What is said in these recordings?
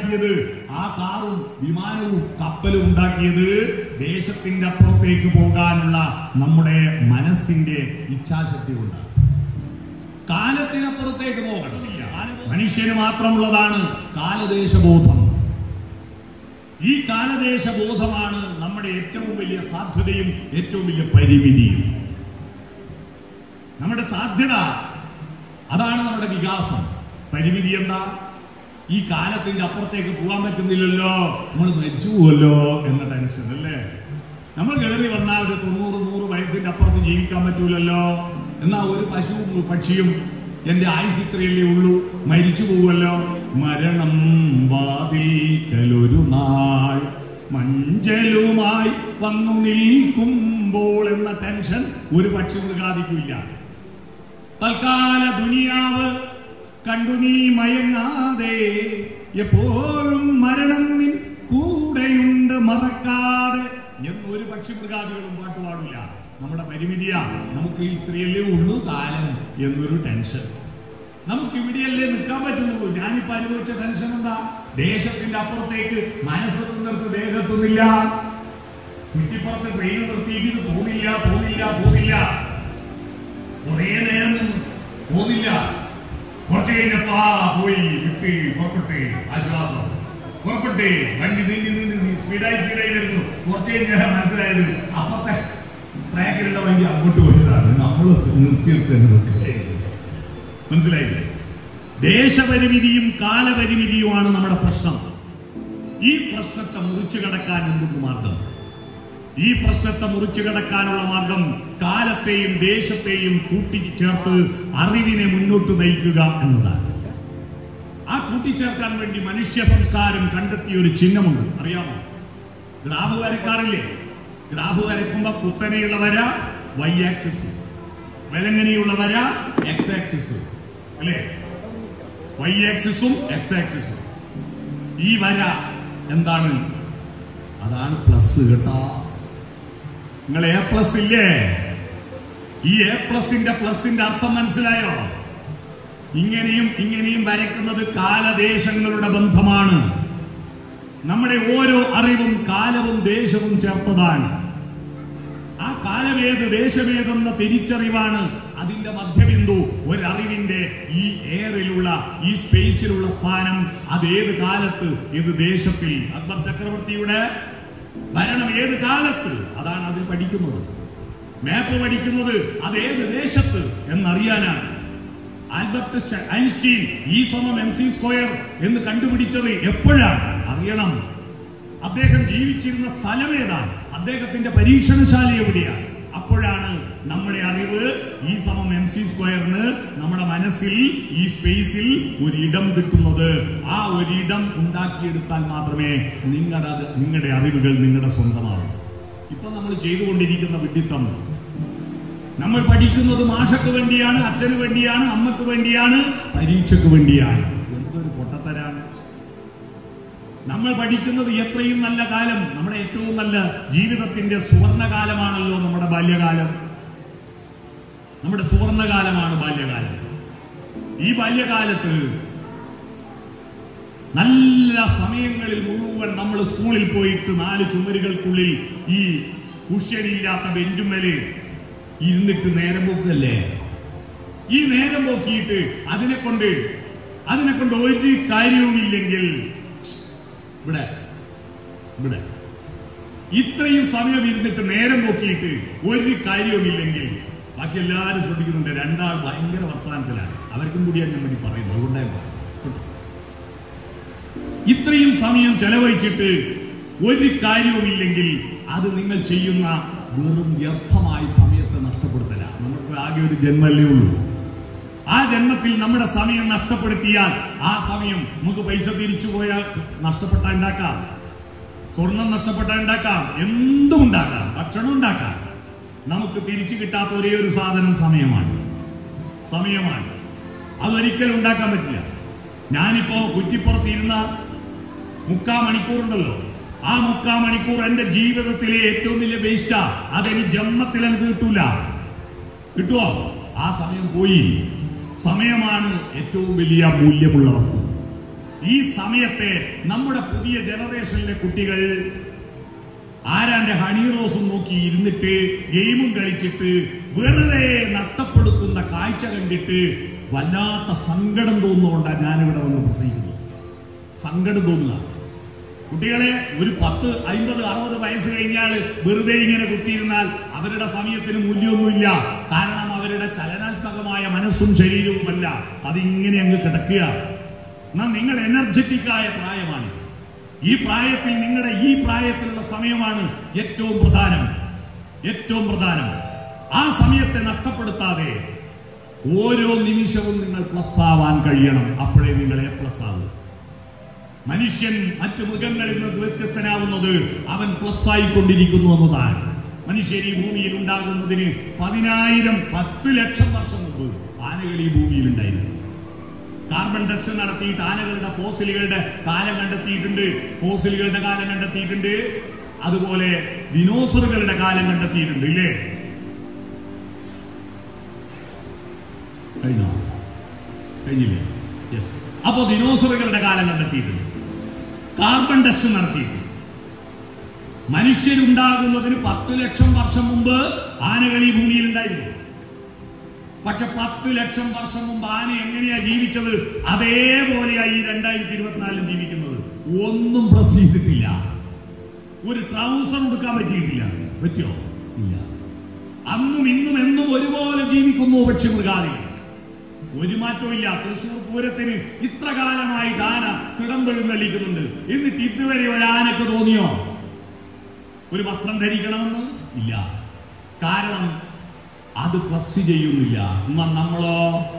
ഉണ്ടാക്കിയത് ആ കാറും വിമാനവും കപ്പലും ഉണ്ടാക്കിയത് ദേശത്തിന്റെ അപ്പുറത്തേക്ക് പോകാനുള്ള നമ്മുടെ മനസ്സിന്റെ ഇച്ഛാശക്തി കൊണ്ടാണ് കാലത്തിനപ്പുറത്തേക്ക് പോകണം മനുഷ്യന് മാത്രമുള്ളതാണ് കാലദേശബോധം ഈ കാലദേശബോധമാണ് നമ്മുടെ ഏറ്റവും വലിയ സാധ്യതയും ഏറ്റവും വലിയ പരിമിതിയും നമ്മുടെ സാധ്യത അതാണ് നമ്മുടെ വികാസം പരിമിതി എന്താ ഈ കാലത്തിന്റെ അപ്പുറത്തേക്ക് പോകാൻ പറ്റുന്നില്ലല്ലോ നമ്മൾ മരിച്ചു പോവല്ലോ എന്ന ടെൻഷൻ അല്ലേ നമ്മൾ കയറി വന്നാൽ ഒരു തൊണ്ണൂറ് നൂറ് വയസ്സിന്റെ അപ്പുറത്ത് ജീവിക്കാൻ പറ്റൂലല്ലോ എന്നാ ഒരു പശുവും പക്ഷിയും എന്റെ ആയുസ് ഇത്രയല്ലേ ഉള്ളൂ മരിച്ചു പോവല്ലോ മരണം വാതിൽക്കലൊരു നാൾ മഞ്ചലുമായി വന്നു നിൽക്കുമ്പോൾ എന്ന ടെൻഷൻ ഒരു പക്ഷി മൃഗാദിക്കില്ല തൽക്കാല ദുനിയാവ് കണ്ടു നീ മയങ്ങാതെ എപ്പോഴും മരണം നിൻ കൂടെയുണ്ട് മറക്കാതെ എന്നൊരു പക്ഷി മൃഗാദികളും പാട്ട് പാടില്ല നമ്മുടെ പരിമിതിയാ നമുക്ക് ഇത്രയല്ലേ ഉള്ളൂ കാലം എന്നൊരു ടെൻഷൻ നമുക്ക് ഇവിടെയല്ലേ നിൽക്കാൻ പറ്റുന്നുള്ളൂ ഞാനിപ്പോ അനുഭവിച്ച ടെൻഷൻ എന്താ ദേശത്തിന്റെ അപ്പുറത്തേക്ക് മനസ്സ് നിന്നിടത്ത് ദേഹത്തുന്നില്ല കുറ്റിപ്പുറത്ത് ട്രെയിൻ നിർത്തിയിട്ട് ഇത് പോകുന്നില്ല പോകുന്നില്ല പോകുന്നില്ല കുറേ നേരം നിന്ന് പോന്നില്ല കുറച്ച് കഴിഞ്ഞപ്പാ പോയി വിട്ട് പുറപ്പെട്ട് ആശ്വാസം പുറപ്പെട്ട് വണ്ടി നീന്തി നീന്തി നീ സ്പീഡായി സ്പീഡായി വരുന്നു കുറച്ച് കഴിഞ്ഞാൽ മനസ്സിലായത് അപ്പുറത്തെ ട്രാക്കിലുള്ള വണ്ടി അങ്ങോട്ട് പോയതാണ് നമ്മൾ നിർത്തിയിട്ട് തന്നെ നിൽക്കുകയായിരുന്നു മനസ്സിലായില്ലേ ദേശപരിമിതിയും കാലപരിമിതിയുമാണ് നമ്മുടെ പ്രശ്നം ഈ പ്രശ്നത്തെ മുറിച്ചു കടക്കാൻ എന്തുണ്ട് മാർഗം ഈ പ്രശ്നത്തെ മുറിച്ചു കടക്കാനുള്ള മാർഗം കാലത്തെയും ദേശത്തെയും കൂട്ടിച്ചേർത്ത് അറിവിനെ മുന്നോട്ട് നയിക്കുക എന്നതാണ് ആ കൂട്ടിച്ചേർക്കാൻ വേണ്ടി മനുഷ്യ സംസ്കാരം കണ്ടെത്തിയ ഒരു ചിഹ്നമുണ്ട് അറിയാമോ ഗ്രാഫ് വരക്കാറില്ലേ ഗ്രാഫ് വരക്കുമ്പോ കുത്തനെയുള്ള വര വൈ ആക്സിസ് വിലങ്ങനെയുള്ള വര എക്സ് ആക്സിസ് അല്ലേ വൈ ആക്സിസും എക്സ് ആക്സിസും ഈ വര എന്താണ് അതാണ് പ്ലസ് കേട്ടോ നിങ്ങൾ എ പ്ലസ് ഇല്ലേ ഈ എ പ്ലസിന്റെ പ്ലസിന്റെ അർത്ഥം മനസ്സിലായോ ഇങ്ങനെയും ഇങ്ങനെയും വരയ്ക്കുന്നത് കാലദേശങ്ങളുടെ ബന്ധമാണ് നമ്മുടെ ഓരോ അറിവും കാലവും ദേശവും ചേർത്തതാണ് ആ കാലമേത് ദേശമേതെന്ന തിരിച്ചറിവാണ് അതിന്റെ മധ്യബിന്ദു ഒരറിവിന്റെ ഈ എയറിലുള്ള ഈ സ്പേസിലുള്ള സ്ഥാനം അത് ഏത് കാലത്ത് ഏത് ദേശത്തിൽ അക്ബർ ചക്രവർത്തിയുടെ ഭരണം ഏത് കാലത്ത് അതാണ് അതിൽ പഠിക്കുന്നത് മാപ്പ് പഠിക്കുന്നത് അത് ഏത് ദേശത്ത് എന്നറിയാനാണ് ആൽബർട്ട് സ്റ്റ- ഐൻസ്റ്റീൻ ഈ സമം എം സി സ്ക്വയർ എന്ന് കണ്ടുപിടിച്ചത് എപ്പോഴാണ് അറിയണം അദ്ദേഹം ജീവിച്ചിരുന്ന സ്ഥലം ഏതാണ് അദ്ദേഹത്തിന്റെ പരീക്ഷണശാല എവിടെയാണ് അപ്പോഴാണ് നമ്മുടെ അറിവ് ഈ സമം എം സി സ്ക്വയറിന് നമ്മുടെ മനസ്സിൽ ഈ സ്പേസിൽ ഒരിടം കിട്ടുന്നത് ആ ഒരിടം ഉണ്ടാക്കിയെടുത്താൽ മാത്രമേ നിങ്ങളുടെ അത് നിങ്ങളുടെ അറിവുകൾ നിങ്ങളുടെ സ്വന്തമാവും ഇപ്പൊ നമ്മൾ ചെയ്തുകൊണ്ടിരിക്കുന്ന വിഡിത്തം നമ്മൾ പഠിക്കുന്നത് മാഷക്ക് വേണ്ടിയാണ് അച്ഛന് വേണ്ടിയാണ് അമ്മക്ക് വേണ്ടിയാണ് പരീക്ഷയ്ക്ക് വേണ്ടിയാണ് എന്തൊരു പൊട്ടത്തരാണ് നമ്മൾ പഠിക്കുന്നത് എത്രയും നല്ല കാലം നമ്മുടെ ഏറ്റവും നല്ല ജീവിതത്തിന്റെ സുവർണകാലമാണല്ലോ നമ്മുടെ ബാല്യകാലം നമ്മുടെ സുവർണകാലമാണ് ബാല്യകാലം ഈ ബാല്യകാലത്ത് നല്ല സമയങ്ങളിൽ മുഴുവൻ നമ്മൾ സ്കൂളിൽ പോയിട്ട് നാല് ചുമരുകൾക്കുള്ളിൽ ഈ കുഷ്യനില്ലാത്ത ബെഞ്ചുമേല് ഇരുന്നിട്ട് നേരം പോക്കല്ലേ ഈ നേരം പോക്കിയിട്ട് അതിനെ കൊണ്ട് അതിനെ കൊണ്ട് ഒരു കാര്യവുമില്ലെങ്കിൽ ഇവിടെ ഇവിടെ ഇത്രയും സമയം ഇരുന്നിട്ട് നേരം പോക്കിയിട്ട് ഒരു കാര്യവുമില്ലെങ്കിൽ ബാക്കി എല്ലാവരും ശ്രദ്ധിക്കുന്നുണ്ട് രണ്ടാൾ ഭയങ്കര വർത്തമാനത്തിലാണ് അവർക്കും കൂടിയാണ് ഞാൻ വേണ്ടി പറയുന്നത് അതുകൊണ്ടാണ് ഞാൻ പറഞ്ഞത്. ഇത്രയും സമയം ചെലവഴിച്ചിട്ട് ഒരു കാര്യവുമില്ലെങ്കിൽ അത് നിങ്ങൾ ചെയ്യുന്ന വെറും വ്യർത്ഥമായ സമയത്തെ നഷ്ടപ്പെടുത്തലാണ് നമുക്ക് ആകെ ഒരു ജന്മല്ലേ ഉള്ളൂ ആ ജന്മത്തിൽ നമ്മുടെ സമയം നഷ്ടപ്പെടുത്തിയാൽ ആ സമയം നമുക്ക് പൈസ തിരിച്ചു പോയാൽ നഷ്ടപ്പെട്ട ഉണ്ടാക്കാം സ്വർണം നഷ്ടപ്പെട്ട ഉണ്ടാക്കാം എന്തും ഉണ്ടാക്കാം ഭക്ഷണം ഉണ്ടാക്കാം നമുക്ക് തിരിച്ചു കിട്ടാത്ത ഒരേ ഒരു സാധനം സമയമാണ് സമയമാണ് അതൊരിക്കലും ഉണ്ടാക്കാൻ പറ്റില്ല ഞാനിപ്പോ കുറ്റിപ്പുറത്ത് ഇരുന്ന മുക്കാ മണിക്കൂറുണ്ടല്ലോ ആ മുക്കാ മണിക്കൂർ എന്റെ ജീവിതത്തിലെ ഏറ്റവും വലിയ വേസ്റ്റാ അതെനി ജന്മത്തിൽ എനിക്ക് കിട്ടൂല കിട്ടുമോ ആ സമയം പോയി സമയമാണ് ഏറ്റവും വലിയ മൂല്യമുള്ള വസ്തു ഈ സമയത്തെ നമ്മുടെ പുതിയ ജനറേഷനിലെ കുട്ടികൾ ആരാന്റെ ഹണി റോസും നോക്കി ഇരുന്നിട്ട് ഗെയിമും കളിച്ചിട്ട് വെറുതെ നഷ്ടപ്പെടുത്തുന്ന കാഴ്ച കണ്ടിട്ട് വല്ലാത്ത സങ്കടം തോന്നുകൊണ്ടാണ് ഞാനിവിടെ വന്ന് പ്രസംഗിക്കുന്നത് സങ്കടം തോന്നുക കുട്ടികളെ ഒരു പത്ത് അമ്പത് അറുപത് വയസ്സ് കഴിഞ്ഞാൽ വെറുതെ ഇങ്ങനെ കുത്തിയിരുന്നാൽ അവരുടെ സമയത്തിന് മൂല്യമൊന്നുമില്ല കാരണം അവരുടെ ചലനാത്മകമായ മനസ്സും ശരീരവുമല്ല അതിങ്ങനെ അങ്ങ് കിടക്കുക എന്നാൽ നിങ്ങൾ എനർജറ്റിക് ആയ പ്രായമാണ് ഈ പ്രായത്തിൽ നിങ്ങളുടെ ഈ പ്രായത്തിലുള്ള സമയമാണ് ഏറ്റവും പ്രധാനം ഏറ്റവും പ്രധാനം ആ സമയത്തെ നഷ്ടപ്പെടുത്താതെ ഓരോ നിമിഷവും നിങ്ങൾ പ്ലസ് ആവാൻ കഴിയണം അപ്പോഴേ നിങ്ങൾ എ പ്ലസ് ആകും മനുഷ്യൻ മറ്റു മൃഗങ്ങളിൽ നിന്ന് വ്യത്യസ്തനാവുന്നത് അവൻ പ്ലസ് ആയിക്കൊണ്ടിരിക്കുന്നു എന്നതാണ് മനുഷ്യർ ഈ ഭൂമിയിൽ ഉണ്ടാകുന്നതിന് പതിനായിരം പത്ത് ലക്ഷം വർഷം മുമ്പ് ആനകൾ ഈ ഭൂമിയിൽ ഉണ്ടായിരുന്നു കാർബൺ ടെസ്റ്റ് നടത്തിയിട്ട് ആനകളുടെ ഫോസിലുകളുടെ കാലം കണ്ടെത്തിയിട്ടുണ്ട് ഫോസിലുകളുടെ കാലം കണ്ടെത്തിയിട്ടുണ്ട് അതുപോലെ ദിനോസറുകളുടെ കാലം കണ്ടെത്തിയിട്ടുണ്ട് ഇല്ലേ കഴിഞ്ഞോ കഴിഞ്ഞില്ലേ യെസ് അപ്പോ ദിനോസറുകളുടെ കാലം കണ്ടെത്തിയിട്ടുണ്ട് കാർബൺ ടെസ്റ്റ് നടത്തിയിട്ടുണ്ട് മനുഷ്യരുണ്ടാകുന്നതിന് പത്ത് ലക്ഷം വർഷം മുമ്പ് ആനകൾ ഈ ഭൂമിയിൽ ഉണ്ടായിരുന്നു പക്ഷെ പത്ത് ലക്ഷം വർഷം മുമ്പ് ആന എങ്ങനെയാ ജീവിച്ചത് അതേപോലെയാ ഈ രണ്ടായിരത്തി ഇരുപത്തിനാലിലും ജീവിക്കുന്നത് ഒന്നും പ്ലസ് ചെയ്തിട്ടില്ല ഒരു ട്രൗസർ എടുക്കാൻ പറ്റിയിട്ടില്ല പറ്റിയോ ഇല്ല അന്നും ഇന്നും എന്നും ഒരുപോലെ ജീവിക്കുന്നു പക്ഷി മൃഗാദികൾ ഒരു മാറ്റവും ഇല്ല തൃശൂർ പൂരത്തിന് ഇത്ര കാലമായിട്ട് ആന തിടമ്പെഴുന്നള്ളിക്കുന്നുണ്ട് എന്നിട്ട് ഇതുവരെ ഒരു ആനക്ക് തോന്നിയോ ഒരു വസ്ത്രം ധരിക്കണമെന്ന് ഇല്ല കാരണം അത് പ്ലസ് ചെയ്യുന്നില്ല എന്നാൽ നമ്മളോ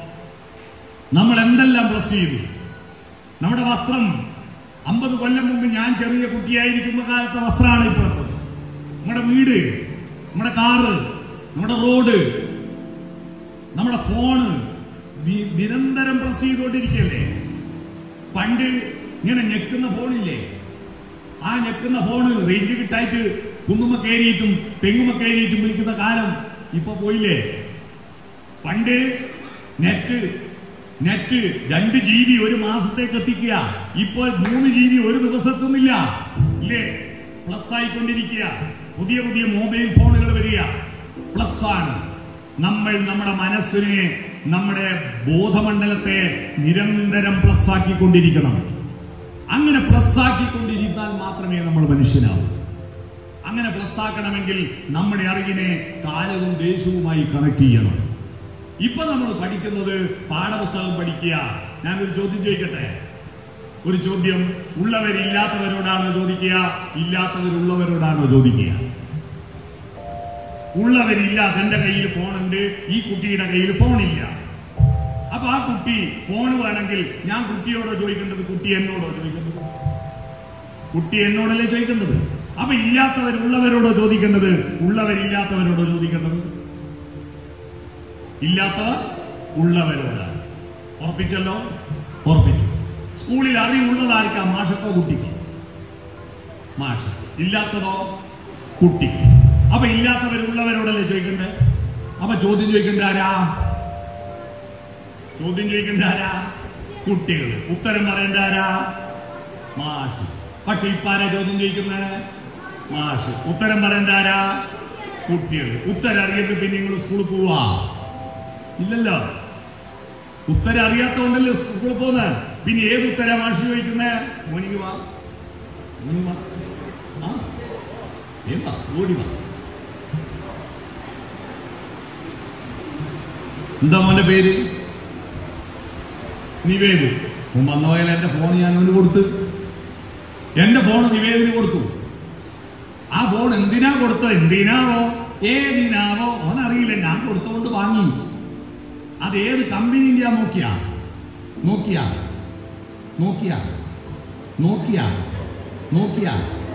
നമ്മൾ എന്തെല്ലാം പ്ലസ് ചെയ്തു നമ്മുടെ വസ്ത്രം അമ്പത് കൊല്ലം മുമ്പ് ഞാൻ ചെറിയ കുട്ടിയായിരിക്കുന്ന കാലത്തെ വസ്ത്രമാണ് ഇപ്പോഴത്തത് നമ്മുടെ വീട് നമ്മുടെ കാറ് നമ്മുടെ റോഡ് നമ്മുടെ ഫോണ് ദി- നിരന്തരം പ്രസ് ചെയ്തുകൊണ്ടിരിക്കുകയല്ലേ പണ്ട് ഇങ്ങനെ ഞെക്കുന്ന ഫോണില്ലേ ആ ഞെക്കുന്ന ഫോണ് റേഞ്ച് കിട്ടായിട്ട് കുന്നുമ്മ കയറിയിട്ടും തെങ്ങുമ്മ കയറിയിട്ടും വിളിക്കുന്ന കാലം ഇപ്പൊ പോയില്ലേ പണ്ട് നെറ്റ് നെറ്റ് രണ്ട് ജി ബി ഒരു മാസത്തേക്ക് എത്തിക്കുക ഇപ്പോൾ മൂന്ന് ജി ബി ഒരു ദിവസത്തുന്നില്ല ഇല്ലേ പ്ലസ് ആയിക്കൊണ്ടിരിക്കുക പുതിയ പുതിയ മൊബൈൽ ഫോണുകൾ വരിക പ്ലസ് ആണ് നമ്മൾ നമ്മുടെ മനസ്സിനെ നമ്മുടെ ബോധമണ്ഡലത്തെ നിരന്തരം പ്ലസ് ആക്കിക്കൊണ്ടിരിക്കണം അങ്ങനെ പ്ലസ് ആക്കിക്കൊണ്ടിരുന്നാൽ മാത്രമേ നമ്മൾ മനുഷ്യനാവൂ അങ്ങനെ പ്ലസ് ആക്കണമെങ്കിൽ നമ്മുടെ അറിവിനെ കാലവും ദേശവുമായി കണക്ട് ചെയ്യണം ഇപ്പൊ നമ്മൾ പഠിക്കുന്നത് പാഠപുസ്തകം പഠിക്കുക ഞാനൊരു ചോദ്യം ചോദിക്കട്ടെ ഒരു ചോദ്യം ഉള്ളവരില്ലാത്തവരോടാണോ ചോദിക്കുക ഇല്ലാത്തവരുള്ളവരോടാണോ ചോദിക്കുക ഉള്ളവരില്ലാത്ത എന്റെ കയ്യിൽ ഫോണുണ്ട് ഈ കുട്ടിയുടെ കയ്യിൽ ഫോണില്ല അപ്പൊ ആ കുട്ടി ഫോൺ വേണമെങ്കിൽ ഞാൻ കുട്ടിയോടോ ചോദിക്കേണ്ടത് കുട്ടി എന്നോടോ ചോദിക്കേണ്ടത് കുട്ടി എന്നോടല്ലേ ചോദിക്കേണ്ടത് അപ്പൊ ഇല്ലാത്തവരുള്ളവരോടോ ചോദിക്കേണ്ടത് ഉള്ളവരില്ലാത്തവരോടോ ചോദിക്കേണ്ടത് ഇല്ലാത്തവർ ഉള്ളവരോട് ഉറപ്പിച്ചല്ലോ ഉറപ്പിച്ചു സ്കൂളിൽ അറിവുള്ളതായിരിക്കാ മാഷക്കോ കുട്ടിക്കോ മാഷ ഇല്ലാത്തതോ കുട്ടിക്ക് അപ്പൊ ഇല്ലാത്തവരുള്ളവരോടല്ലേ ചോദിക്കണ്ടേ അപ്പൊ ചോദ്യം ചോദിക്കണ്ട ആരാ ചോദ്യം ചോദിക്കണ്ട ആരാ കുട്ടികൾ ഉത്തരം പറയേണ്ട ആരാ മാഷ് പക്ഷെ ഇപ്പൊ ആരാ ചോദ്യം ചോദിക്കുന്നത് മാഷ് ഉത്തരം പറയേണ്ട ആരാ കുട്ടികൾ ഉത്തരം അറിയിട്ട് പിന്നെ നിങ്ങൾ സ്കൂളിൽ പോവാ ഇല്ലല്ലോ ഉത്തരം അറിയാത്തോണ്ടല്ലേ സ്കൂളിൽ പോകുന്നത് പിന്നെ ഏത് ഉത്തര മാഷ് ചോദിക്കുന്നേ മോനിക്ക് വാ മോനി വാ ആ ഏതാ ഓടി വാ എന്താ മോന്റെ പേര് നിവേദു മുമ്പ് വന്ന പോയാൽ എന്റെ ഫോൺ ഞാൻ അവന് കൊടുത്ത് എന്റെ ഫോൺ നിവേദിന് കൊടുത്തു ആ ഫോൺ എന്തിനാ കൊടുത്തത് എന്തിനാവോ ഏതിനാവോ അവനറിയില്ല ഞാൻ കൊടുത്തുകൊണ്ട് വാങ്ങി അത് ഏത് കമ്പനിന്റെ നോക്കിയ നോക്കിയ നോക്കിയ നോക്കിയ നോക്കിയ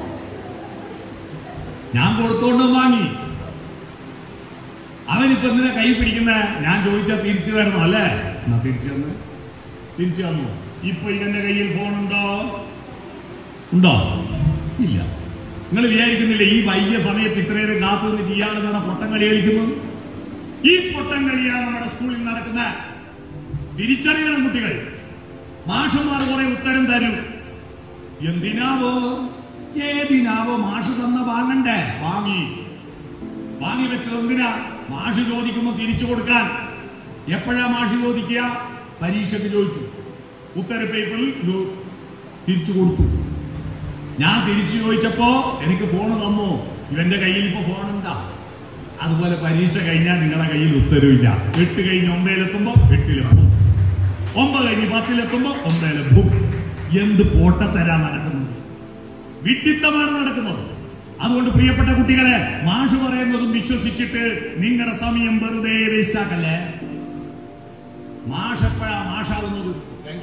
ഞാൻ കൊടുത്തോണ്ട് വാങ്ങി അവനിപ്പോ എന്തിനാ കൈ പിടിക്കുന്ന ഞാൻ ചോദിച്ചാൽ തിരിച്ചു തരണം അല്ലേ എന്നാ തിരിച്ചു തന്ന് തിരിച്ചു തന്നു ഇപ്പൊ ഇവന്റെ കയ്യിൽ ഫോണുണ്ടോ ഉണ്ടോ ഇല്ല നിങ്ങൾ വിചാരിക്കുന്നില്ലേ ഈ വൈകിയ സമയത്ത് ഇത്രയേറെ കാത്തു നിന്നിട്ട് ഇയാൾ നട പൊട്ടം കളി കളിക്കുന്നു ഈ പൊട്ടം കളിയാണ് നമ്മുടെ സ്കൂളിൽ നടക്കുന്ന തിരിച്ചറിയണം കുട്ടികൾ മാഷന്മാർ കുറെ ഉത്തരം തരും എന്തിനാവോ ഏതിനാവോ മാഷ് തന്ന വാങ്ങണ്ടേ വാങ്ങി വാങ്ങി വെച്ചത് എന്തിനാ മാഷ് ചോദിക്കുമ്പോൾ തിരിച്ചു കൊടുക്കാൻ എപ്പോഴാ മാഷ് ചോദിക്കുക പരീക്ഷയ്ക്ക് ചോദിച്ചു ഉത്തര പേപ്പറിൽ ചോ- തിരിച്ചു കൊടുത്തു ഞാൻ തിരിച്ചു ചോദിച്ചപ്പോ എനിക്ക് ഫോൺ തന്നു ഇവന്റെ കയ്യിൽ ഇപ്പൊ ഫോൺ എന്താ അതുപോലെ പരീക്ഷ കഴിഞ്ഞാൽ നിങ്ങളുടെ കയ്യിൽ ഉത്തരവില്ല എട്ട് കഴിഞ്ഞ് ഒമ്പതിലെത്തുമ്പോ എട്ടിലെത്തും ഒമ്പത് കഴിഞ്ഞ് പത്തിലെത്തുമ്പോ ഒമ്പതിലെത്തും എന്ത് പോട്ടത്തരാ നടക്കുന്നത് വിഡിത്തമാണ് നടക്കുന്നത് അതുകൊണ്ട് പ്രിയപ്പെട്ട കുട്ടികളെ മാഷ് പറയുന്നതും വിശ്വസിച്ചിട്ട് നിങ്ങളുടെ സമയം വെറുതെ വേസ്റ്റ് ആക്കല്ലേ മാഷെപ്പോഴാ മാഷാവുന്നത്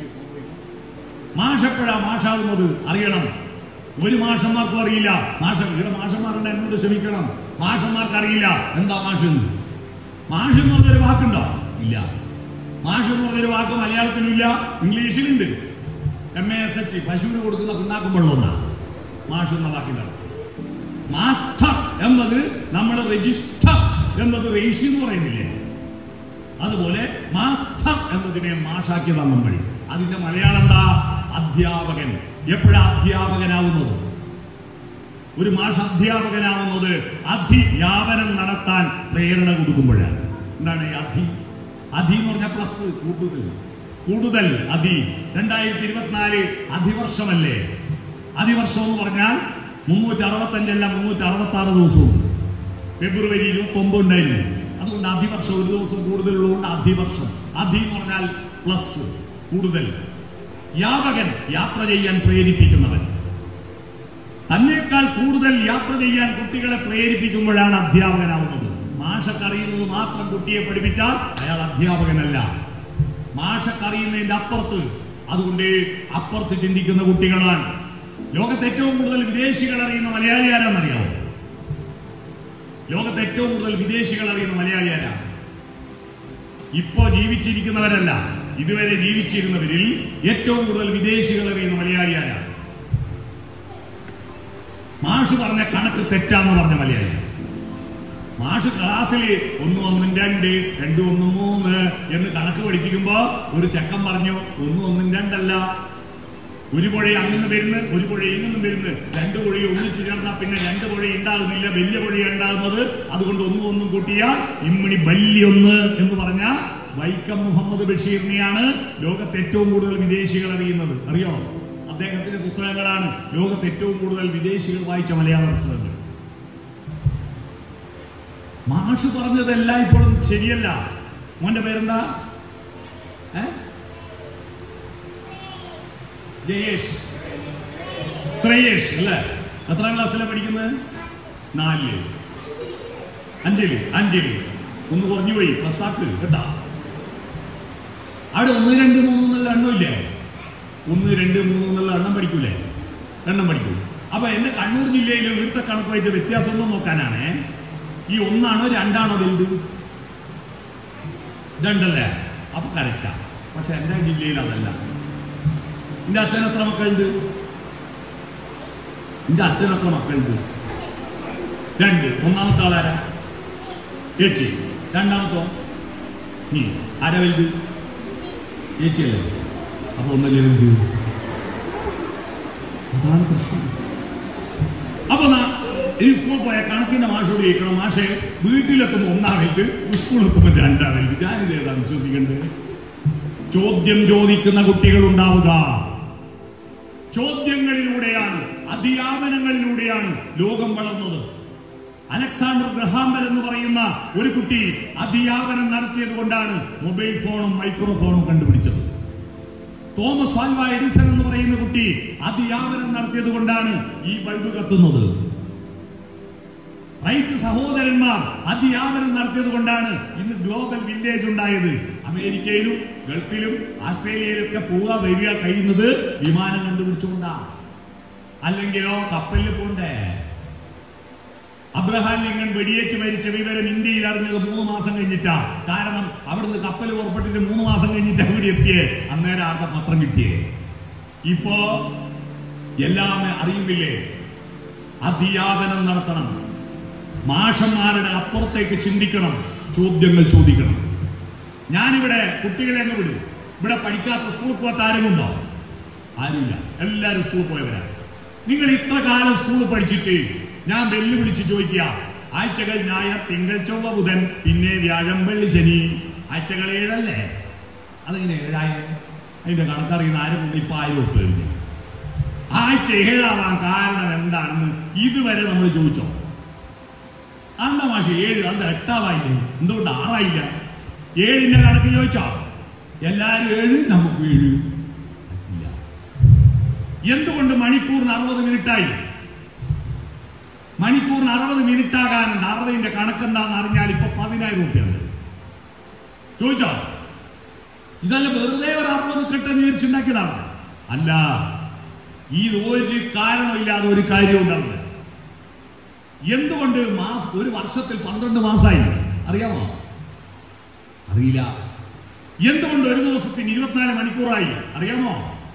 മാഷെപ്പോഴാ മാഷാവുന്നത് അറിയണം ഒരു മാഷന്മാർക്കും അറിയില്ല മാഷ ഇവിടെ മാഷന്മാരുടെ എന്നോട് ക്ഷമിക്കണം മാഷന്മാർക്ക് അറിയില്ല എന്താ മാഷ് എന്ന് മാഷ് എന്ന് പറഞ്ഞൊരു വാക്കുണ്ടോ ഇല്ല മാഷ് എന്ന് പറഞ്ഞൊരു വാക്ക് മലയാളത്തിലുമില്ല ഇംഗ്ലീഷിലുണ്ട് എം എ എസ് എച്ച് പശുവിന് കൊടുക്കുന്ന പിണ്ണാക്കും വെള്ളമൊന്നാ മാഷ് എന്ന വാക്കില്ല മാസ്റ്റർ എന്നത് നമ്മൾ രജിസ്റ്റർ എന്നത് റേഷി എന്ന് പറയുന്നില്ലേ അതുപോലെ മാസ്റ്റർ എന്നതിനെ മാഷാക്കിയതാണ് നമ്മൾ അതിന്റെ മലയാളം എന്താ അധ്യാപകൻ എപ്പോഴാ അധ്യാപകനാവുന്നത് ഒരു മാഷ് അധ്യാപകനാവുന്നത് അധിവ്യാപനം നടത്താൻ പ്രേരണ കൊടുക്കുമ്പോഴാണ് എന്താണ് ഈ അധി അധി എന്ന് പറഞ്ഞാൽ പ്ലസ് കൂടുതൽ കൂടുതൽ അധി രണ്ടായിരത്തി ഇരുപത്തിനാല് അധിവർഷമല്ലേ അധിവർഷം എന്ന് പറഞ്ഞാൽ മുന്നൂറ്റി അറുപത്തഞ്ചല്ല മുന്നൂറ്റി അറുപത്തി ആറ് ദിവസവും ഫെബ്രുവരി ഇരുപത്തി ഒമ്പത് ഉണ്ടായിരുന്നു അതുകൊണ്ട് അധിവർഷം ഒരു ദിവസം കൂടുതലുള്ളതുകൊണ്ട് അധിവർഷം അധി എന്ന് പറഞ്ഞാൽ പ്ലസ് കൂടുതൽ യാവകൻ യാത്ര ചെയ്യാൻ പ്രേരിപ്പിക്കുന്നവൻ തന്നേക്കാൾ കൂടുതൽ യാത്ര ചെയ്യാൻ കുട്ടികളെ പ്രേരിപ്പിക്കുമ്പോഴാണ് അധ്യാപകനാവുന്നത് മാഷക്കറിയുന്നത് മാത്രം കുട്ടിയെ പഠിപ്പിച്ചാൽ അയാൾ അധ്യാപകനല്ല മാഷക്കറിയുന്നതിന്റെ അപ്പുറത്ത് അതുകൊണ്ട് അപ്പുറത്ത് ചിന്തിക്കുന്ന കുട്ടികളാണ് ലോകത്ത് ഏറ്റവും കൂടുതൽ വിദേശികൾ അറിയുന്ന മലയാളി ആരാന്നറിയാമോ ലോകത്ത് ഏറ്റവും കൂടുതൽ വിദേശികൾ അറിയുന്ന മലയാളി ആരാ ഇപ്പോ ജീവിച്ചിരിക്കുന്നവരല്ല ഇതുവരെ ജീവിച്ചിരുന്നവരിൽ ഏറ്റവും കൂടുതൽ വിദേശികൾ അറിയുന്ന മലയാളി ആരാ മാഷ് പറഞ്ഞ കണക്ക് തെറ്റാന്ന് പറഞ്ഞ മലയാളി മാഷ് ക്ലാസ്സിൽ ഒന്ന് ഒന്നും രണ്ട് രണ്ട് ഒന്നും മൂന്ന് എന്ന് കണക്ക് പഠിപ്പിക്കുമ്പോ ഒരു ചെക്കൻ പറഞ്ഞു ഒന്ന് ഒന്നും രണ്ടല്ല ഒരു പുഴ അങ്ങനെ വരുന്നു ഒരു പുഴ ഇങ്ങനെ വരുന്നു രണ്ട് പുഴ ഒന്നിച്ചു ചേർന്നാൽ പിന്നെ രണ്ട് പുഴ ഉണ്ടാകുന്നില്ല വലിയ പുഴ ഉണ്ടാകുന്നത് അതുകൊണ്ട് ഒന്നും ഒന്നും കൂട്ടിയാൽ ഇമ്മണി ബല്യൊന്ന് എന്ന് പറഞ്ഞ വൈക്കം മുഹമ്മദ് ബഷീറിനെയാണ് ലോകത്ത് ഏറ്റവും കൂടുതൽ വിദേശികൾ അറിയുന്നത് അറിയോ അദ്ദേഹത്തിന്റെ പുസ്തകങ്ങളാണ് ലോകത്ത് ഏറ്റവും കൂടുതൽ വിദേശികൾ വായിച്ച മലയാള പുസ്തകങ്ങൾ മാഷ് പറഞ്ഞത് എല്ലായ്പ്പോഴും ശരിയല്ല മോന്റെ പേരെന്താ ഏ ജയേഷ് ശ്രേയേഷ് അല്ലേ എത്രാം ക്ലാസ്സിലാണ് പഠിക്കുന്നത് നാലില് അഞ്ചില് അഞ്ചില് ഒന്ന് കുറഞ്ഞു പോയി പ്ലസ് ആക്ക് കേട്ടാ അവിടെ ഒന്ന് രണ്ട് മൂന്ന് എന്നുള്ള എണ്ണമില്ലേ ഒന്ന് രണ്ട് മൂന്ന് എന്നുള്ള എണ്ണം പഠിക്കൂലേ എണ്ണം പഠിക്കൂ അപ്പൊ എന്റെ കണ്ണൂർ ജില്ലയിലെ ഇവിടുത്തെ കണക്കുമായിട്ട് വ്യത്യാസം ഒന്നും നോക്കാനാണ് ഈ ഒന്നാണോ രണ്ടാണോ വലുത് രണ്ടല്ലേ അപ്പൊ കറക്റ്റാ പക്ഷെ എന്റെ ജില്ലയിൽ അതല്ല എന്റെ അച്ഛൻ എത്ര മക്കളുണ്ട് എന്റെ അച്ഛൻ എത്ര മക്കളുണ്ട് രണ്ട് ഒന്നാമത്തെ ആളാരാ ചേച്ചി രണ്ടാമത്തോ നീ ആരാ വലുത് ചേച്ചിയല്ലേ അപ്പൊ ഒന്നല്ലേ വലുത് അതാണ് പ്രശ്നം അപ്പൊ നാ- ഈ സ്കൂളിൽ പോയ കണക്കിന്റെ മാഷോട് ചോദിക്കണം മാഷെ വീട്ടിലെത്തുമ്പോൾ ഒന്നാ വലുത് സ്കൂളിലെത്തുമ്പോൾ രണ്ടാ വലുത് ഞാനിത് ഏതാ വിശ്വസിക്കേണ്ടത് ചോദ്യം ചോദിക്കുന്ന കുട്ടികൾ ഉണ്ടാവുക ചോദ്യങ്ങളിലൂടെയാണ് അധ്യാപനങ്ങളിലൂടെയാണ് ലോകം വളർന്നത് അലക്സാണ്ടർ ഗ്രഹാംബൽ എന്ന് പറയുന്ന ഒരു കുട്ടി അധ്യാപനം നടത്തിയത് കൊണ്ടാണ് മൊബൈൽ ഫോണും മൈക്രോഫോണും കണ്ടുപിടിച്ചത് തോമസ് ആൽവ എഡിസൺ എന്ന് പറയുന്ന കുട്ടി അധ്യാപനം നടത്തിയത് കൊണ്ടാണ് ഈ ബൾബ് കത്തുന്നത് റൈറ്റ് സഹോദരന്മാർ അധ്യാപനം നടത്തിയത് കൊണ്ടാണ് ഇന്ന് ഗ്ലോബൽ വില്ലേജ് ഉണ്ടായത് അമേരിക്കയിലും ഗൾഫിലും ആസ്ട്രേലിയയിലും ഒക്കെ പോവുക വരിക കഴിയുന്നത് വിമാനം കണ്ടുപിടിച്ചുകൊണ്ടാണ് അല്ലെങ്കിലോ കപ്പലിൽ പോണ്ടേ അബ്രഹാം ലിങ്കൺ വെടിയേറ്റ് മരിച്ച വിവരം ഇന്ത്യയിൽ അറിഞ്ഞത് മൂന്ന് മാസം കഴിഞ്ഞിട്ടാ കാരണം അവിടുന്ന് കപ്പൽ പുറപ്പെട്ടിട്ട് മൂന്ന് മാസം കഴിഞ്ഞിട്ടാ ഇവിടെ എത്തിയേ അന്നേരം ആർത്ത പത്രം കിട്ടിയേ ഇപ്പോ എല്ലാം അറിയുന്നില്ലേ അധ്യാപനം നടത്തണം മാഷന്മാരുടെ അപ്പുറത്തേക്ക് ചിന്തിക്കണം ചോദ്യങ്ങൾ ചോദിക്കണം ഞാനിവിടെ കുട്ടികളെ അങ്ങ് വിടും ഇവിടെ പഠിക്കാത്ത സ്കൂളിൽ പോകാത്ത ആരുമുണ്ടോ ആരുമില്ല എല്ലാവരും സ്കൂളിൽ പോയവരാണ് നിങ്ങൾ ഇത്ര കാലം സ്കൂളിൽ പഠിച്ചിട്ട് ഞാൻ വെല്ലുവിളിച്ച് ചോദിക്കുക ആഴ്ചകൾ ഞായർ തിങ്കൾ ചൊവ്വ ബുധൻ പിന്നെ വ്യാഴം വെള്ളി ശനി ആഴ്ചകൾ ഏഴല്ലേ അതെങ്ങനെ ഏഴായ അതിന്റെ കണക്കറിയുന്ന ആരും ഇപ്പൊ ആയിരം ഉപ്പേറിഞ്ഞു ആഴ്ച ഏഴാവാൻ കാരണം എന്താണെന്ന് ഇതുവരെ നമ്മൾ ചോദിച്ചോ അന്ന മാഷ ഏഴ് അത് എട്ടാവായില്ലേ എന്തുകൊണ്ട് ആറായില്ല ഏഴിന്റെ കണക്ക് ചോദിച്ചോ എല്ലാരും ഏഴ് നമുക്ക് ഏഴ് പറ്റില്ല എന്തുകൊണ്ട് മണിക്കൂറിന് അറുപത് മിനിറ്റായി മണിക്കൂറിന് അറുപത് മിനിറ്റ് ആകാനുണ്ട് അറുപതിന്റെ കണക്കെന്താന്ന് അറിഞ്ഞാൽ ഇപ്പൊ പതിനായിരം രൂപയുണ്ട് ചോദിച്ചോ ഇതല്ല വെറുതെ ഒരു അറുപത് കെട്ടെന്ന് വിരിച്ചുണ്ടാക്കിയതാണ് അല്ല ഇത് ഒരു കാരണമില്ലാതെ ഒരു കാര്യം ഉണ്ടാവില്ല എന്തുകൊണ്ട് മാസ ഒരു വർഷത്തിൽ പന്ത്രണ്ട് മാസമായി അറിയാമോ അറിയില്ല എന്തുകൊണ്ട് ഒരു ദിവസത്തിന് ഇരുപത്തിനാല് മണിക്കൂറായി അറിയാമോ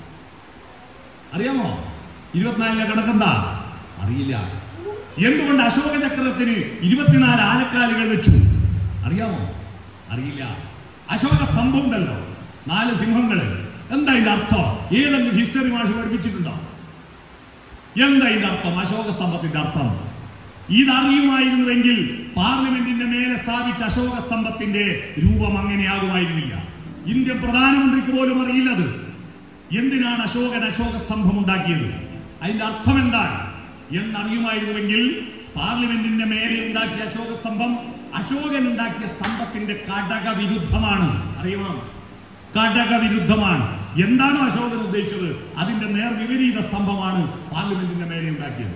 അറിയാമോ ഇരുപത്തിനാലിന്റെ കണക്കെന്താ അറിയില്ല എന്തുകൊണ്ട് അശോക ചക്രത്തിന് ഇരുപത്തിനാല് ആലക്കാലുകൾ വെച്ചു അറിയാമോ അറിയില്ല അശോക സ്തംഭം ഉണ്ടല്ലോ നാല് സിംഹങ്ങള് എന്താ ഇതിന്റെ അർത്ഥം ഏതെങ്കിലും ഹിസ്റ്ററി മാഷ് പഠിപ്പിച്ചിട്ടുണ്ടോ എന്താ ഇതിന്റെ അർത്ഥം അശോക സ്തംഭത്തിന്റെ അർത്ഥം ഇതറിയുമായിരുന്നുവെങ്കിൽ പാർലമെന്റിന്റെ മേലെ സ്ഥാപിച്ച അശോക സ്തംഭത്തിന്റെ രൂപം അങ്ങനെയാകുമായിരുന്നില്ല ഇന്ത്യൻ പ്രധാനമന്ത്രിക്ക് പോലും അറിയില്ലത് എന്തിനാണ് അശോകൻ അശോക സ്തംഭം ഉണ്ടാക്കിയത് അതിന്റെ അർത്ഥം എന്താണ് എന്നറിയുമായിരുന്നുവെങ്കിൽ പാർലമെന്റിന്റെ മേലെ ഉണ്ടാക്കിയ അശോക സ്തംഭം അശോകൻ ഉണ്ടാക്കിയ സ്തംഭത്തിന്റെ കടക വിരുദ്ധമാണ് അറിയണം കടക വിരുദ്ധമാണ് എന്താണോ അശോകൻ ഉദ്ദേശിച്ചത് അതിന്റെ നേർ വിപരീത സ്തംഭമാണ് പാർലമെന്റിന്റെ മേലെ ഉണ്ടാക്കിയത്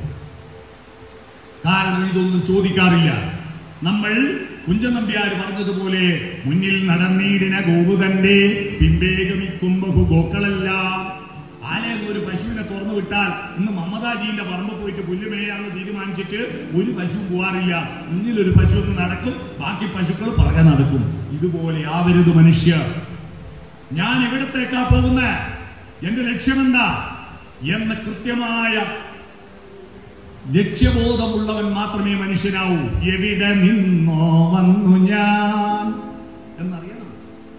കാരണം ഇതൊന്നും ചോദിക്കാറില്ല നമ്മൾ കുഞ്ചനമ്പ്യാർ പറഞ്ഞതുപോലെ മുന്നിൽ നടന്നീടിന ഗോപുതന്റെ പിൻപേഗമിക്കും ബഹു ഗോക്കളെല്ലാം ആലയം ഒരു പശുവിനെ തുറന്നു വിട്ടാൽ ഇന്ന് മമതാജിന്റെ പറമ്പ് പോയിട്ട് പുല്ല് മേയാന്ന് തീരുമാനിച്ചിട്ട് ഒരു പശു പോവാറില്ല മുന്നിൽ ഒരു പശു ഒന്ന് നടക്കും ബാക്കി പശുക്കൾ പുറകെ നടക്കും ഇതുപോലെ ആവരുത് മനുഷ്യർ ഞാൻ എവിടത്തേക്കാ പോകുന്നത് എന്റെ ലക്ഷ്യമെന്താ എന്ന കൃത്യമായ ലക്ഷ്യബോധമുള്ളവൻ മാത്രമേ മനുഷ്യനാവൂ എവിടെ നിന്നോ വന്നു ഞാൻ എന്നറിയണം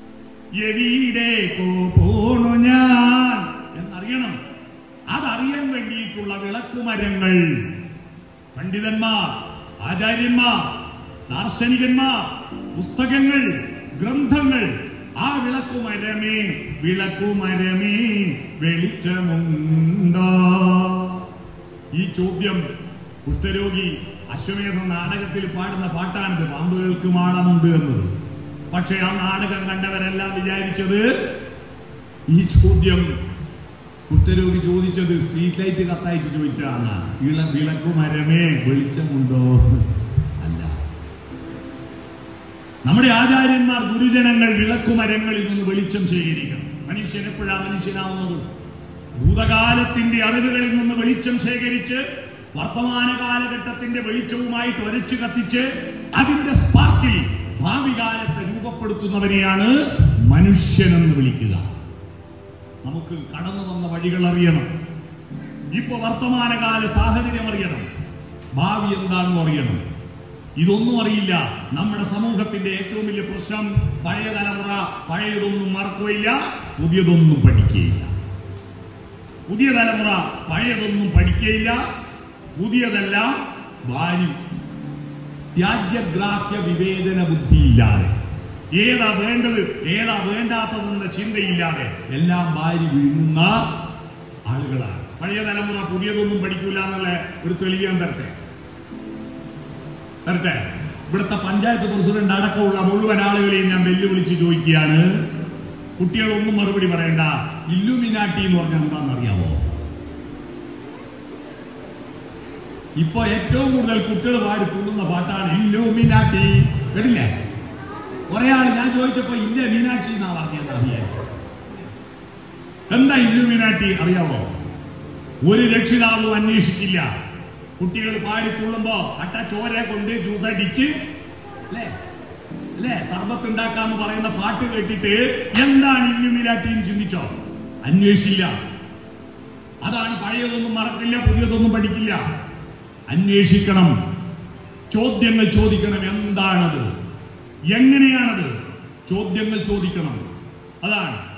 എവിടേക്കോ പോണു ഞാൻ എന്നറിയണം അതറിയാൻ വേണ്ടിയിട്ടുള്ള വിളക്കുമരങ്ങൾ പണ്ഡിതന്മാർ ആചാര്യന്മാർ ദാർശനികന്മാർ പുസ്തകങ്ങൾ ഗ്രന്ഥങ്ങൾ ആ വിളക്കുമരമേ വിളക്കുമരമേ വെളിച്ചമുണ്ടോ ഈ ചോദ്യം കുഷ്ഠരോഗി അശ്വമേധ നാടകത്തിൽ പാടുന്ന പാട്ടാണിത് പാമ്പുകൾക്ക് മാളമുണ്ട് എന്നത് പക്ഷെ ആ നാടകം കണ്ടവരെല്ലാം വിചാരിച്ചത് ഈ ചോദ്യം കുഷ്ഠരോഗി ചോദിച്ചത് സ്ട്രീറ്റ് ലൈറ്റ് കത്തായിട്ട് ചോദിച്ചാണ് ഇള വിളക്കുമരമേ വെളിച്ചമുണ്ടോ അല്ല നമ്മുടെ ആചാര്യന്മാർ ഗുരുജനങ്ങൾ വിളക്കുമരങ്ങളിൽ നിന്ന് വെളിച്ചം ശേഖരിക്കണം മനുഷ്യൻ എപ്പോഴാ മനുഷ്യനാവുന്നത് ഭൂതകാലത്തിന്റെ അറിവുകളിൽ നിന്ന് വെളിച്ചം ശേഖരിച്ച് വർത്തമാന കാലഘട്ടത്തിന്റെ വെളിച്ചവുമായിട്ട് ഒരച്ചു കത്തിച്ച് അതിന്റെ സ്പാർക്കിൽ ഭാവി കാലത്തെ രൂപപ്പെടുത്തുന്നവനെയാണ് മനുഷ്യനെന്ന് വിളിക്കുക നമുക്ക് കടന്നു വന്ന വഴികൾ അറിയണം ഇപ്പൊ വർത്തമാനകാല സാഹചര്യം അറിയണം ഭാവി എന്താണെന്ന് അറിയണം ഇതൊന്നും അറിയില്ല നമ്മുടെ സമൂഹത്തിന്റെ ഏറ്റവും വലിയ പ്രശ്നം പഴയ തലമുറ പഴയതൊന്നും മറക്കുകയില്ല പുതിയതൊന്നും പഠിക്കുകയില്ല പുതിയ തലമുറ പഴയതൊന്നും പഠിക്കുകയില്ല പുതിയതെല്ലാം വാരി ത്യാജ്യഗ്രാഹ്യ വിവേചന ബുദ്ധിയില്ലാതെ ഏതാ വേണ്ടത് ഏതാ വേണ്ടാത്തതെന്ന ചിന്തയില്ലാതെ എല്ലാം വാരി വിഴുങ്ങുന്ന ആളുകളാണ് പഴയ തലമുറ പുതിയതൊന്നും പഠിക്കൂല എന്നുള്ള ഒരു തെളിവ് ഞാൻ തരട്ടെ തരട്ടെ ഇവിടുത്തെ പഞ്ചായത്ത് പ്രസിഡന്റ് അടക്കമുള്ള മുഴുവൻ ആളുകളെയും ഞാൻ വെല്ലുവിളിച്ച് ചോദിക്കുകയാണ് കുട്ടികളൊന്നും മറുപടി പറയണ്ട ഇല്ലുമിനാട്ടി എന്ന് പറഞ്ഞാൽ എന്താണെന്ന് അറിയാമോ ഇപ്പൊ ഏറ്റവും കൂടുതൽ കുട്ടികൾ പാടി തുള്ളുന്ന പാട്ടാണ് ഇല്ലുമിനാട്ടി കേട്ടില്ലേ കുറെ ആൾ ഞാൻ ചോദിച്ചപ്പോ ഇല്ല മീനാക്ഷി എന്നാ പറഞ്ഞെന്നാ വിചാരിച്ചത് എന്താ ഇല്ലുമിനാട്ടി അറിയാമോ ഒരു രക്ഷിതാവും അന്വേഷിച്ചില്ല കുട്ടികൾ പാടി തുള്ളുമ്പോ കട്ട ചോര കൊണ്ട് ജ്യൂസ് അടിച്ച് അല്ലേ അല്ലേ സർബത്ത് ഉണ്ടാക്കാന്ന് പറയുന്ന പാട്ട് കേട്ടിട്ട് എന്താണ് ഇല്ലുമിനാട്ടി എന്ന് ചിന്തിച്ചോ അന്വേഷിച്ചില്ല അതാണ് പഴയതൊന്നും മറക്കില്ല പുതിയതൊന്നും പഠിക്കില്ല അന്വേഷിക്കണം ചോദ്യങ്ങൾ ചോദിക്കണം എന്താണത് എങ്ങനെയാണത് ചോദ്യങ്ങൾ ചോദിക്കണം അതാണ്